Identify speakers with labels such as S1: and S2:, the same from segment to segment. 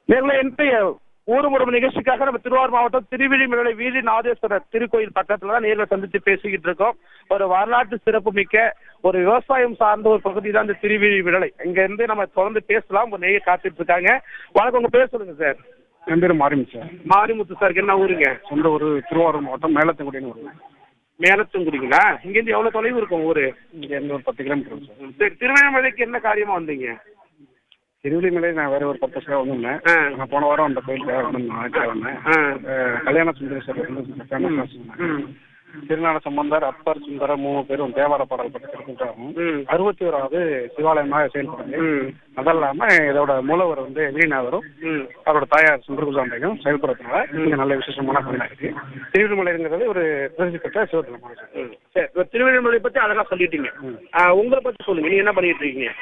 S1: நேர்களை இன்றைய ஊர்முடும் நிகழ்ச்சிக்காக நம்ம திருவாரூர் மாவட்டம் திருவிழிமலை வீதி நாதேஸ்வரர் திருக்கோயில் பக்கத்துல தான் நேரில் சந்திச்சு பேசிக்கிட்டு இருக்கோம் ஒரு வரலாற்று சிறப்பு மிக்க ஒரு விவசாயம் சார்ந்த ஒரு பகுதி தான் இந்த திருவிழிமலை இங்க இருந்து நம்ம தொடர்ந்து பேசலாம் ஒரு நெய்ய காத்துட்டு இருக்காங்க வணக்கம் உங்க பேர் சொல்லுங்க சார்
S2: என் பேர் மாரிமி சார்
S1: மாரிமுத்து சார் என்ன ஊருங்க
S2: சொந்த ஊர் திருவாரூர் மாவட்டம் மேலத்தங்குடின்னு வருவேன்
S1: மேலத்துங்குடிங்களா இங்க இருந்து எவ்வளவு தொலைவு இருக்கும் ஊரு
S2: இங்கேருந்து ஒரு பத்து கிலோமீட்டர் சார்
S1: சரி திருவண்ணாமலைக்கு என்ன காரியமா வந்தீங்க
S2: திருவிழிமலை நான் வேற ஒரு பத்து சார் வந்திருந்தேன்
S1: ஆ.
S2: நான் போன வாரம் அந்த கோயிலுக்கு வந்தேன் நாளைக்கு வந்தேன்
S1: ஆ.
S2: அஹ், கல்யாண சுந்தரேஸ்வரர் வந்து ஃபேமஸ்
S1: ம்.
S2: திருநாள சம்பந்தர் அப்பர் சுந்தர மூணு பேரும் தேவார பாடல் பற்றி திருக்கின்றாரும்
S1: ம்.
S2: அறுபத்தி ஓராவது சிவாலயமாக செயல்படுது
S1: ம்.
S2: அது இல்லாம இதோட மூலவர் வந்து வீணாவரும்
S1: ம்.
S2: அவரோட தாயார் சுந்தரகுசாந்தையும் செயல்படுறதுனால இங்க நல்ல விசேஷமான கோயிலா இருக்கு திருவிழிமலைங்கிறது ஒரு பிரசித்தி பெற்ற சிவத்தலமான கோயில்.
S1: ம். சரி இப்ப திருவண்ணாமலை பத்தி அழகா சொல்லிட்டீங்க
S2: ம்.
S1: ஆ, உங்களை பத்தி சொல்லுங்க நீங்க என்ன பண்ணிட்டு இருக்கீங்க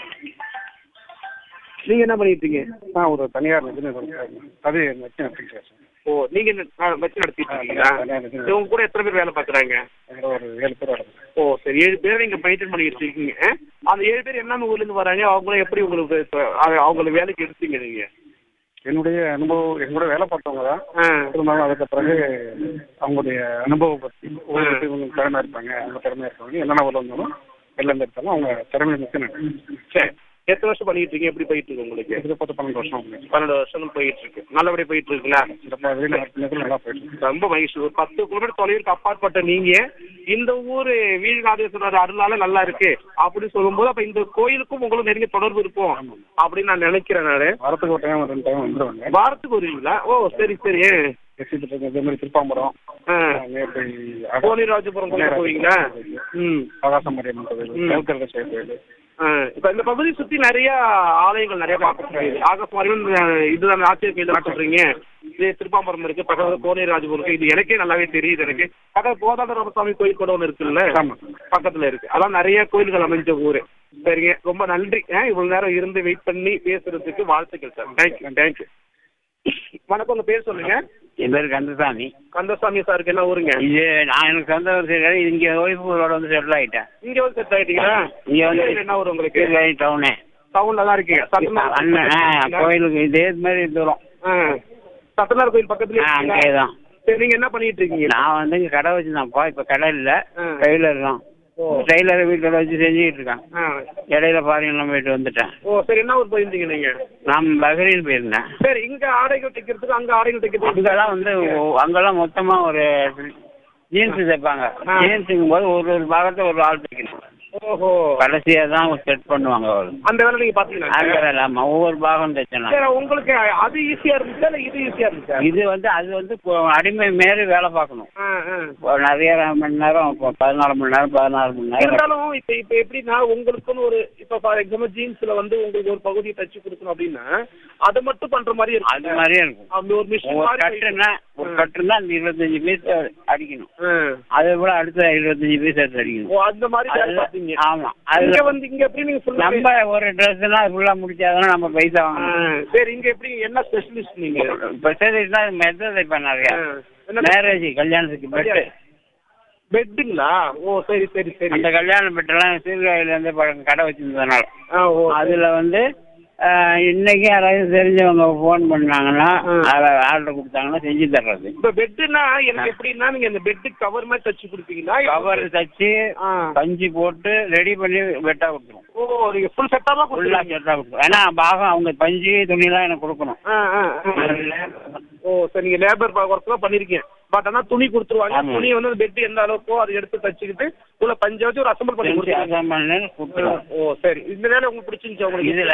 S1: நீங்க என்ன பண்ணிட்டு இருக்கீங்க
S2: நான் ஒரு தனியார் நிறுவனம் அது வச்சு நடத்திட்டு சார்
S1: ஓ நீங்க என்ன- ஆ, வச்சு நடத்திட்டு இருக்கீங்களா
S2: தனியார் நிறுவனம்.
S1: சரி, உங்க கூட எத்தனை பேர் வேலை பாக்குறாங்க
S2: எங்களோட ஒரு ஏழு பேர் வராங்க
S1: ஓ சரி ஏழு பேர் நீங்க மெயின்டைன் பண்ணிட்டு இருக்கீங்க ஆ? அந்த ஏழு பேர் என்னென்ன ஊர்ல இருந்து வராங்க அவங்களும் எப்படி உங்களுக்கு இப்ப, அவ- அவங்கள வேலைக்கு எடுத்தீங்க நீங்க
S2: என்னுடைய அனுபவம் என் கூட வேலை பார்த்தவங்க தான்
S1: ஆ.
S2: இருந்தாலும் அதுக்கு பிறகு அவங்களுடைய அனுபவம் பற்றி ஒவ்வொரு இவங்க திறமை இருப்பாங்க அவங்க திறமையா இருப்பாங்க என்னென்ன ஊர்ல இருந்தாலும் வெளில இருந்து எடுத்தாலும் அவங்க திறமை மிக்க நன்றி
S1: சரி எத்தனை வருஷம் பண்ணிட்டு இருக்கீங்க எப்படி போயிட்டு இருக்கு உங்களுக்கு
S2: இது பத்து பன்னெண்டு வருஷம் ஆகுது.
S1: பன்னெண்டு வருஷங்கள் போயிட்டு இருக்கு நல்லபடியா போயிட்டு இருக்குங்களா
S2: சிறப்பாக வெளியில் நடத்தினது நல்லா போயிட்டு இருக்கு.
S1: ரொம்ப மகிழ்ச்சி ஒரு பத்து கிலோமீட்டர் தொலைவிற்கு அப்பாற்பட்ட நீங்க இந்த ஊரு வீழ்நாதேஸ்வரர் அருளால நல்லா இருக்கு அப்படின்னு சொல்லும்போது அப்ப இந்த கோயிலுக்கும் உங்களுக்கு நெருங்கிய தொடர்பு இருக்கும் அப்படின்னு நான் நினைக்கிறேன் நானு
S2: வாரத்துக்கு ஒரு டைம் ரெண்டு டைம் வந்துருவாங்க
S1: வாரத்துக்கு வருவீங்களா ஓ சரி சரி
S2: எக்ஸிட் இருக்கு இதே மாதிரி திருப்பாம்பரம்
S1: ஆ.
S2: நேற்று
S1: கோனிராஜபுரம் கோயில் போவீங்களா ம்
S2: ஆகாசமரியம் கோயில்
S1: ம்.
S2: கவுக்கரக சேவை கோயில்
S1: ஆ, இப்ப இந்த பகுதி சுத்தி நிறைய ஆலயங்கள் நிறைய பார்க்க முடியுது ஆகஸ்ட் மாரியும் இதுதான் ஆச்சரிய கோயில் தான் சொல்றீங்க இது திருப்பாம்பரம் இருக்கு பக்கத்துல கோனேராஜபுரம் இருக்கு இது எனக்கே நல்லாவே தெரியுது எனக்கு பக்கத்துல போதாத சாமி கோயில் கூட ஒன்று இருக்குல்ல
S2: ஆமா.
S1: பக்கத்துல இருக்கு அதான் நிறைய கோயில்கள் அமைஞ்ச ஊரு சரிங்க ரொம்ப நன்றி ஆ, இவ்வளவு நேரம் இருந்து வெயிட் பண்ணி பேசுறதுக்கு வாழ்த்துக்கள் சார் தேங்க்யூ தேங்க்யூ வணக்கம் உங்க பேர் சொல்லுங்க
S3: என் பேர் கந்தசாமி
S1: கந்தசாமி சாருக்கு என்ன ஊருங்க
S3: இது நான் எனக்கு சொந்த ஊர் சரி இங்கே ஒய்ஃபுகளோட வந்து செட்டில் ஆகிட்டேன்
S1: இங்க வந்து செட் ஆயிட்டீங்களா
S3: இங்க வந்து
S1: என்ன ஊர் உங்களுக்கு
S3: சீர்காழி டவுனு
S1: டவுன்ல தான் இருக்கீங்க சத்தனார்
S3: அண்ணன் ஆ கோயிலுக்கு இதே மாதிரி தூரம்
S1: ஆ. சத்தனார் கோயில் பக்கத்துல
S3: ஆ அங்கே தான்
S1: சரி நீங்க என்ன பண்ணிட்டு இருக்கீங்க
S3: நான் வந்து இங்கே கடை வச்சுருந்தேன்ப்பா இப்போ கடை இல்லை
S1: ஆ.
S3: டெய்லர் தான்
S1: ஓ.
S3: டெய்லர் வீட்டில் வச்சு செஞ்சுக்கிட்டு இருக்கேன்
S1: ஆ.
S3: இடையில ஃபாரின்லாம் போயிட்டு வந்துட்டேன்
S1: ஓ சரி என்ன ஊர் போயிருந்தீங்க நீங்க
S3: நான் பஹ்ரைன் போயிருந்தேன்
S1: சரி இங்க ஆடைகள் தைக்கிறதுக்கு அங்க ஆடைகள் தைக்கிறதுக்கு
S3: அங்கெல்லாம் வந்து ஒ- அங்கெல்லாம் மொத்தமாக ஒரு ஜீன்ஸ் தைப்பாங்க
S1: ஆ.
S3: ஜீன்ஸுங்கும் போது ஒரு ஒரு பாகத்தை ஒரு ஆள் தைக்கணும்
S1: ஓஹோ
S3: கடைசியாக தான் செட் பண்ணுவாங்க அவர்
S1: அந்த வேலை நீங்க பாத்தீங்களா
S3: அங்கே இல்லாமல் ஒவ்வொரு பாகம் தைச்சேன்
S1: சரி உங்களுக்கு அது ஈஸியா இருந்துச்சா இல்ல இது ஈஸியா இருந்துச்சா
S3: இது வந்து அது வந்து இப்போ அடிமை மாரி வேலை பார்க்கணும்
S1: ஆ, ஆ.
S3: இப்போ நிறைய மணி நேரம் இப்போ பதினாலு மணி நேரம் பதினாறு மணி நேரம்
S1: இருந்தாலும் இப்ப இப்ப எப்படின்னா உங்களுக்குன்னு ஒரு இப்ப ஃபார் எக்ஸாம்பிள் ஜீன்ஸ்ல வந்து உங்களுக்கு ஒரு பகுதியை தச்சு கொடுக்கணும் அப்படின்னா அதை மட்டும் பண்ற மாதிரி
S3: அது
S1: இருக்கும்
S3: மாதிரியே இருக்கும்
S1: அப்படி ஒரு மிஷின்
S3: ஒரு
S1: மாதிரி
S3: கட்டுன்னா ஒரு கட்டுன்னா அந்த இருபத்தஞ்சு பீஸ் அடிக்கணும்
S1: ஆ.
S3: அதை விட அடுத்த இருபத்தஞ்சு பீஸ் எடுத்து அடிக்கணும்
S1: ஓ அந்த மாதிரி வேலை
S3: அது-
S1: பாத்தீங்க
S3: ஆமா
S1: இங்க
S3: அது
S1: வந்து இங்க எப்படி நீங்க சொல்லுங்க
S3: நம்ம ஒரு ட்ரெஸ்னா ஃபுல்லா முடிச்சாதான் நம்ம பைசா வாங்கணும்
S1: சரி இங்க எப்படி என்ன ஸ்பெஷலிஸ்ட் நீங்க
S3: இப்போ சரினா மெத்தட் தைப்பேன் நிறைய
S1: ஆ. என்ன
S3: மேரேஜ் கல்யாணத்துக்கு பெட்டு
S1: பெட்டுங்களா ஓ சரி சரி சரி
S3: அந்த கல்யாண பெட்டெல்லாம் சீர்காழியில இருந்து பழக்கம் கடை வச்சிருந்ததுனால
S1: ஆ, ஓ
S3: அதுல வந்து ஆஹ், இன்னைக்கு யாராவது தெரிஞ்சவங்க ஃபோன் பண்ணாங்கன்னா
S1: ம்.
S3: அதை ஆர்டர் கொடுத்தாங்கன்னா செஞ்சு தர்றது
S1: இப்ப பெட்டுனா எனக்கு எப்படின்னா நீங்க இந்த பெட்டு கவர் மாதிரி தச்சு கொடுப்பீங்களா
S3: கவர் தச்சு
S1: ஆ.
S3: பஞ்சு போட்டு ரெடி பண்ணி வெட்டா கொடுத்துரும்
S1: ஓ நீங்க ஃபுல் செட்டாமா
S3: ஃபுல்லா
S1: கொடுத்துருங்க
S3: செட்டா கொடுத்துரும் ஏன்னா பாகம் அவங்க பஞ்சு துணிலாம் எனக்கு கொடுக்கணும்
S1: ஆ, ஆ, ஆ. ஓ சரி நீங்க லேபர் ஒர்க் தான் பண்ணிருக்கீங்க பட் ஆனா துணி கொடுத்துருவாங்க
S3: ஆமா.
S1: துணி வந்து பெட் எந்த அளவுக்கோ அதை எடுத்து தச்சுக்கிட்டு உள்ள பஞ்ச வச்சு ஒரு அசம்பிள் பண்ணி
S3: செஞ்சு
S1: கொடுத்துருவாங்க
S3: அசம்பிள் பண்ணி கொடுத்துரும்
S1: ஓ சரி இந்த வேலை உங்களுக்கு பிடிச்சிருந்துச்சு உங்களுக்கு
S3: இதுல